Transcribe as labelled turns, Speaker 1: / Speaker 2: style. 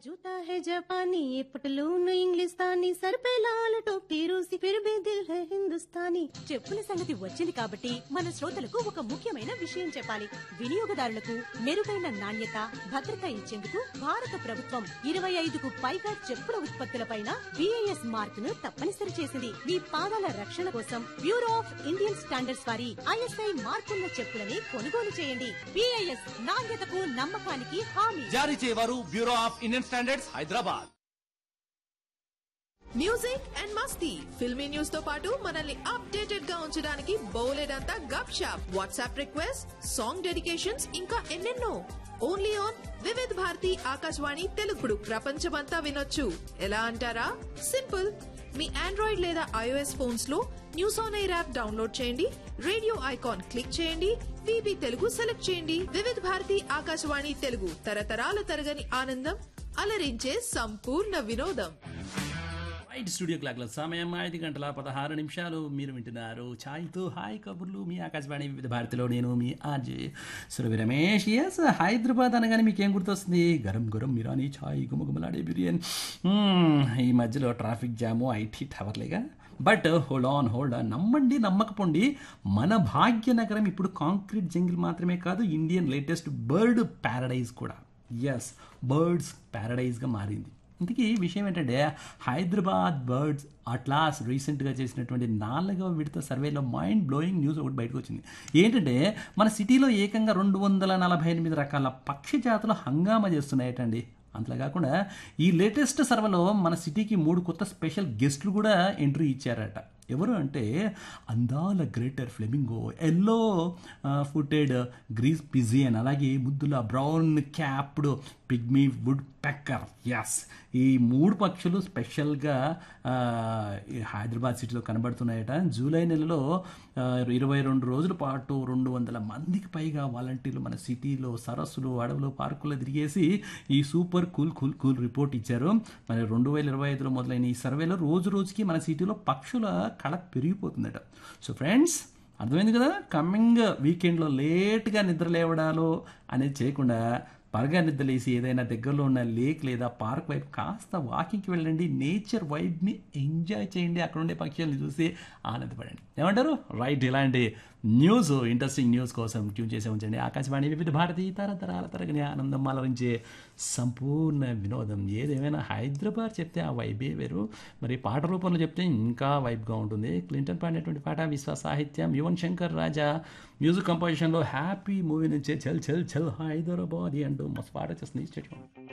Speaker 1: जूता है जापानी ये पटलून इंग्लिस्तानी सर पे लाल टोपी रूसी फिर भी दिल है हिंदुस्तानी
Speaker 2: చెప్పుల సంగతి వచ్చింది కాబట్టి మన శ్రోతలకు ఒక ముఖ్యమైన విషయం చెప్పాలి వినియోగదారులకు మెరుగైన నాణ్యత భద్రత ఇచ్చేందుకు భారత ప్రభుత్వం ఇరవై ఐదుకు పైగా చెప్పుల ఉత్పత్తులపైన బిఐఎస్ మార్క్ ను తప్పనిసరి చేసింది మీ పాదాల రక్షణ కోసం బ్యూరో ఆఫ్ ఇండియన్ స్టాండర్డ్స్ వారి ఐఎస్ఐ మార్కున్న చెప్పులని కొనుగోలు చేయండి బిఐఎస్ నాణ్యతకు నమ్మకానికి హామీ
Speaker 3: జారీ చేయవారు bureau of Indian standards Hyderabad
Speaker 4: music and masti filmy news తో పాటు మనల్ని అప్డేటెడ్ గా ఉంచడానికి బోలెడంతా గప్ షాప్ వాట్సాప్ రిక్వెస్ట్ సాంగ్ డెడికేషన్స్ ఇంకా ఎన్నెన్నో ఓన్లీ ఆన్ వివిధ్ భారతి ఆకాశవాణి తెలుగుడు ప్రపంచమంతా వినొచ్చు ఎలా అంటారా సింపుల్ మీ ఆండ్రాయిడ్ లేదా ఐఓఎస్ ఫోన్స్ లో news on air app download చేయండి రేడియో ఐకాన్ క్లిక్ చేయండి విబి తెలుగు సెలెక్ట్ చేయండి వివిధ భారతి ఆకాశవాణి తెలుగు తరతరాల తరగని ఆనందం అలరించే సంపూర్ణ వినోదం
Speaker 5: రైట్ స్టూడియో క్లాక్ల సమయం ఐదు గంటల పదహారు నిమిషాలు మీరు వింటున్నారు ఛాయ్తో హాయ్ కబుర్లు మీ ఆకాశవాణి వివిధ భారతిలో నేను మీ ఆర్జే సురవి రమేష్ ఎస్ హైదరాబాద్ అనగానే మీకు ఏం గుర్తొస్తుంది గరం గరం మిరానీ ఛాయ్ గుమగుమలాడే బిర్యానీ మ్మ్, ఈ మధ్యలో ట్రాఫిక్ జాము ఐటీ టవర్లేగా but hold on hold on నమ్మండి నమ్మకపోండి మన భాగ్యనగరం ఇప్పుడు కాంక్రీట్ జంగిల్ మాత్రమే కాదు ఇండియన్ లేటెస్ట్ బర్డ్ ప్యారడైజ్ కూడా ఎస్ బర్డ్స్ ప్యారడైజ్గా మారింది ఇంతకీ విషయం ఏంటంటే హైదరాబాద్ బర్డ్స్ అట్లాస్ రీసెంట్గా చేసినటువంటి నాలుగవ విడత సర్వేలో మైండ్ బ్లోయింగ్ న్యూస్ ఒకటి బయటకు వచ్చింది ఏంటంటే మన సిటీలో ఏకంగా రెండు వందల నలభై ఎనిమిది రకాల పక్షి జాతులు హంగామా చేస్తున్నాయటండి అంతలా కాకుండా ఈ లేటెస్ట్ సర్వేలో మన సిటీకి మూడు కొత్త స్పెషల్ గెస్ట్లు కూడా ఎంట్రీ ఇచ్చారట ఎవరు అంటే అందాల greater flamingo yellow footed green pigeon అలాగే ముద్దుల brown capped pygmy woodpecker yes ఈ మూడు పక్షులు స్పెషల్గా ఆ, ఈ హైదరాబాద్ సిటీలో కనబడుతున్నాయట జూలై నెలలో ఆ, ఇరవై రెండు రోజుల పాటు రెండు వందల మందికి పైగా వాలంటీర్లు మన సిటీలో సరస్సులు అడవులు పార్కుల్లో తిరిగేసి ఈ super cool cool cool report ఇచ్చారు మరి రెండు వేల ఇరవై ఐదులో మొదలైన ఈ సర్వేలో రోజు రోజుకి మన సిటీలో పక్షుల కళ పెరిగిపోతుందట సో ఫ్రెండ్స్ అర్థమైంది కదా కమింగ్ వీకెండ్లో లేట్గా నిద్ర లేవడాలు అనేది చేయకుండా పరగా నిద్రలేసి ఏదైనా దగ్గరలో ఉన్న లేక్ లేదా పార్క్ వైపు కాస్త వాకింగ్కి వెళ్ళండి నేచర్ వైబ్ని ఎంజాయ్ చేయండి అక్కడ ఉండే పక్షుల్ని చూసి ఆనందపడండి ఏమంటారు రైట్ ఇలాంటి న్యూస్ ఇంట్రెస్టింగ్ న్యూస్ కోసం ట్యూన్ చేసే ఉంచండి ఆకాశవాణి వివిధ భారతి తరతరాల తరగని ఆనందం అలరించే సంపూర్ణ వినోదం ఏదేమైనా హైదరాబాద్ చెప్తే ఆ వైబే వేరు మరి పాట రూపంలో చెప్తే ఇంకా వైబ్గా ఉంటుంది క్లింటన్ పాడినటువంటి పాట విశ్వ సాహిత్యం యువన్ శంకర్ రాజా మ్యూజిక్ కంపోజిషన్లో హ్యాపీ మూవీ నుంచే చల్ చల్ చల్ హైదరాబాద్ అంటూ మస్తు పాట వచ్చేస్తుంది స్టేట్